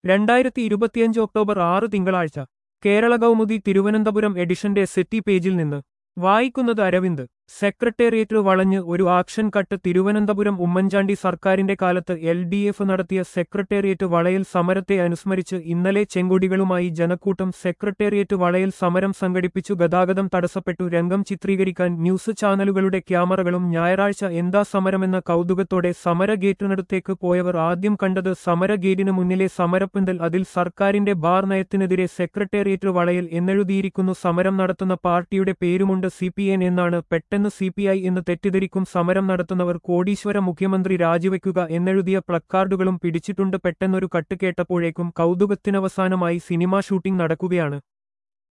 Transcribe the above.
രണ്ടായിരത്തി ഇരുപത്തിയഞ്ച് ഒക്ടോബർ ആറ് തിങ്കളാഴ്ച കേരള കൗമുദി തിരുവനന്തപുരം എഡിഷന്റെ സെറ്റി പേജിൽ നിന്ന് വായിക്കുന്നത് അരവിന്ദ് സെക്രട്ടേറിയറ്റ് വളഞ്ഞ് ഒരു ആക്ഷൻ കട്ട് തിരുവനന്തപുരം ഉമ്മൻചാണ്ടി സർക്കാരിന്റെ കാലത്ത് എൽ ഡി എഫ് നടത്തിയ സെക്രട്ടേറിയറ്റ് വളയൽ സമരത്തെ അനുസ്മരിച്ച് ഇന്നലെ ചെങ്കൊടികളുമായി ജനക്കൂട്ടം സെക്രട്ടേറിയറ്റ് വളയൽ സമരം സംഘടിപ്പിച്ചു ഗതാഗതം തടസ്സപ്പെട്ടു രംഗം ചിത്രീകരിക്കാൻ ന്യൂസ് ചാനലുകളുടെ ക്യാമറകളും ഞായറാഴ്ച എന്താ സമരമെന്ന കൗതുകത്തോടെ സമര ഗേറ്റിനടുത്തേക്ക് പോയവർ ആദ്യം കണ്ടത് സമര ഗേറ്റിന് മുന്നിലെ സമരപ്പന്തൽ അതിൽ സർക്കാരിന്റെ ബാർ നയത്തിനെതിരെ സെക്രട്ടേറിയറ്റ് വളയൽ എന്നെഴുതിയിരിക്കുന്നു സമരം നടത്തുന്ന പാർട്ടിയുടെ പേരുമുണ്ട് സി പി എൻ എന്നാണ് പെട്ടെന്ന് സി പി ഐ എന്ന് തെറ്റിദ്ധരിക്കും സമരം നടത്തുന്നവർ കോടീശ്വര മുഖ്യമന്ത്രി രാജിവെക്കുക എന്നെഴുതിയ പ്ലക്കാർഡുകളും പിടിച്ചിട്ടുണ്ട് പെട്ടെന്നൊരു കട്ട് കേട്ടപ്പോഴേക്കും കൗതുകത്തിനവസാനമായി സിനിമാ ഷൂട്ടിംഗ് നടക്കുകയാണ്